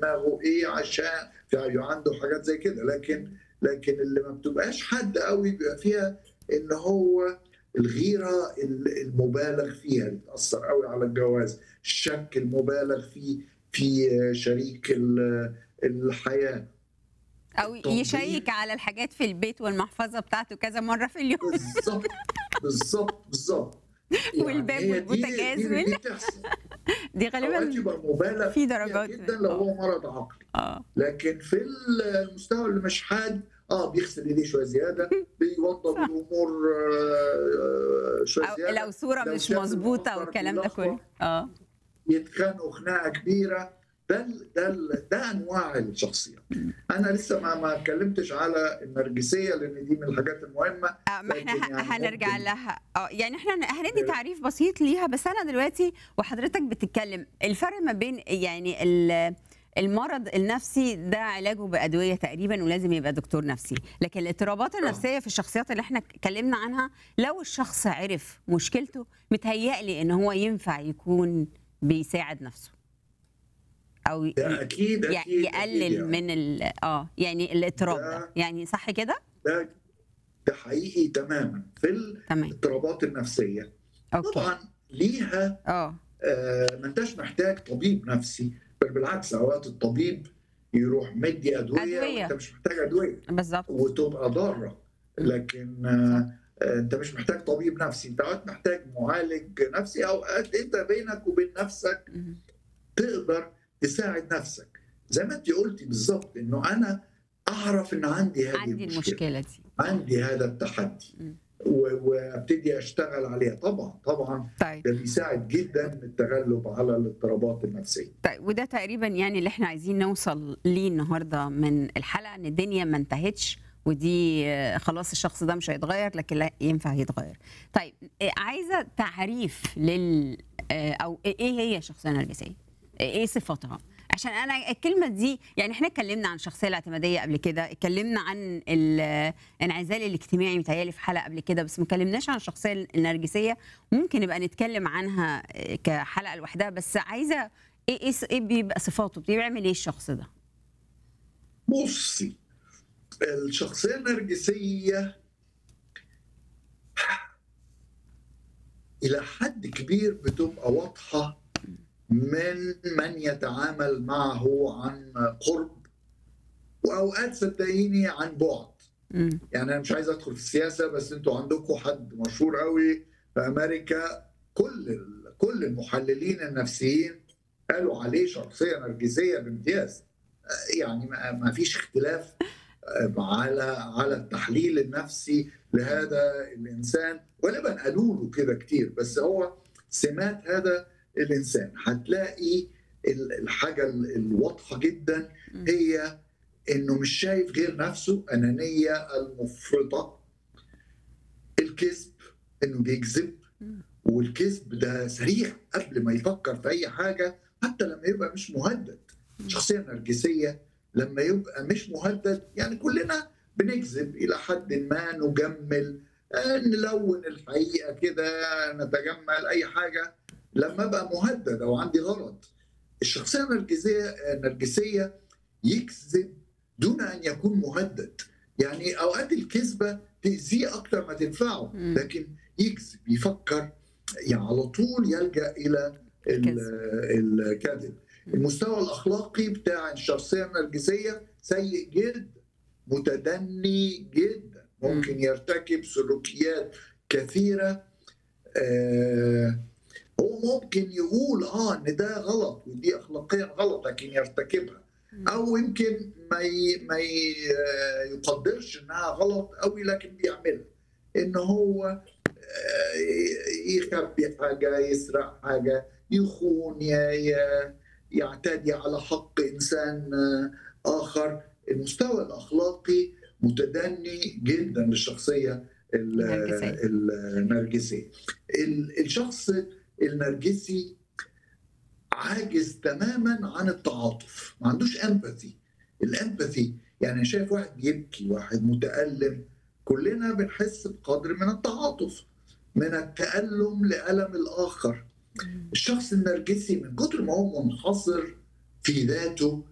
دماغه ايه عشان في عنده حاجات زي كده لكن لكن اللي ما بتبقاش حد قوي بيبقى فيها ان هو الغيره المبالغ فيها اللي بتاثر قوي على الجواز الشك المبالغ فيه في شريك الحياه او يشيك على الحاجات في البيت والمحفظه بتاعته كذا مره في اليوم بالظبط بالظبط بالظبط والباب والبوتاجاز دي, دي, وال- دي بتحصل دي اوقات غالبا يبقى مبالغ في فيها درجات جدا لو هو مرض عقلي اه لكن في المستوى اللي مش حاد اه بيغسل ايديه شويه زياده بيوضب صح. الامور آه، شويه أو زياده لو صوره لو مش شاف مظبوطه المنظر والكلام ده بيلخبط. كله اه يتخانقوا خناقه كبيره ده ال- ده ال- ده انواع الشخصيه انا لسه ما ما اتكلمتش على النرجسيه لان دي من الحاجات المهمه آه، ما احنا لكن ه- يعني هنرجع ممكن- لها اه يعني احنا هندي تعريف بسيط ليها بس انا دلوقتي وحضرتك بتتكلم الفرق ما بين يعني ال- المرض النفسي ده علاجه بادويه تقريبا ولازم يبقى دكتور نفسي لكن الاضطرابات النفسيه في الشخصيات اللي احنا اتكلمنا عنها لو الشخص عرف مشكلته متهيألي ان هو ينفع يكون بيساعد نفسه او ي- ده اكيد ي- اكيد يقلل أكيد يعني. من ال- اه يعني الاضطراب ده- ده يعني صح كده ده ده حقيقي تماما في تمام الاضطرابات النفسيه اوكي طبعا ليها اه آه، ما انتش محتاج طبيب نفسي بل بالعكس اوقات الطبيب يروح مدي ادويه, أدوية. وانت مش محتاج ادويه بالظبط وتبقى ضاره لكن آه، آه، انت مش محتاج طبيب نفسي انت اوقات محتاج معالج نفسي اوقات انت بينك وبين نفسك مهم. تقدر تساعد نفسك زي ما انت قلتي بالظبط انه انا اعرف ان عندي هذه عندي المشكله المشكله دي عندي هذا التحدي مم. و- وابتدي اشتغل عليها طبعا طبعا طيب ده بيساعد جدا التغلب على الاضطرابات النفسيه طيب وده تقريبا يعني اللي احنا عايزين نوصل ليه النهارده من الحلقه ان الدنيا ما انتهتش ودي آه، خلاص الشخص ده مش هيتغير لكن لا ينفع يتغير. طيب آه، عايزه تعريف لل آه، او ايه هي الشخصيه النرجسيه؟ ايه صفاتها؟ عشان انا الكلمه دي يعني احنا اتكلمنا عن الشخصيه الاعتماديه قبل كده، اتكلمنا عن الانعزال الاجتماعي متهيألي في حلقه قبل كده بس ما اتكلمناش عن الشخصيه النرجسيه ممكن نبقى نتكلم عنها آه، كحلقه لوحدها بس عايزه ايه ايه ايه بيبقى صفاته بيعمل ايه الشخص ده بصي الشخصيه النرجسيه الى حد كبير بتبقى واضحه من من يتعامل معه عن قرب واوقات صدقيني عن بعد مم. يعني انا مش عايز ادخل في السياسه بس انتوا عندكم حد مشهور قوي في امريكا كل ال- كل المحللين النفسيين قالوا عليه شخصيه نرجسيه بامتياز آه، يعني ما ما فيش اختلاف آه، على على التحليل النفسي لهذا الانسان غالبا قالوا له كده كتير بس هو سمات هذا الانسان هتلاقي ال- الحاجه ال- الواضحه جدا مم. هي انه مش شايف غير نفسه انانيه المفرطه الكذب انه بيكذب مم. والكذب ده سريع قبل ما يفكر في اي حاجه حتى لما يبقى مش مهدد الشخصيه النرجسيه لما يبقى مش مهدد يعني كلنا بنكذب الى حد ما نجمل آه، نلون الحقيقه كده نتجمل اي حاجه لما ابقى مهدد او عندي غلط الشخصيه النرجسيه النرجسيه يكذب دون ان يكون مهدد يعني اوقات الكذبه تاذيه اكتر ما تنفعه مم. لكن يكذب يفكر يعني على طول يلجا الى ال- الكذب المستوى الاخلاقي بتاع الشخصيه النرجسيه سيء جدا متدني جدا ممكن يرتكب سلوكيات كثيره آه هو ممكن يقول اه ان ده غلط ودي اخلاقيا غلط لكن يرتكبها او يمكن ما ي... ما ي... آه، يقدرش انها غلط قوي لكن بيعملها ان هو آه، يخبي حاجه يسرق حاجه يخون ي... ي... يعتدي على حق انسان آه، اخر المستوى الاخلاقي متدني جدا للشخصيه ال- النرجسية. النرجسيه ال- الشخص النرجسي عاجز تماما عن التعاطف ما عندوش امباثي الامباثي يعني شايف واحد بيبكي واحد متالم كلنا بنحس بقدر من التعاطف من التالم لالم الاخر الشخص النرجسي من كتر ما هو منحصر في ذاته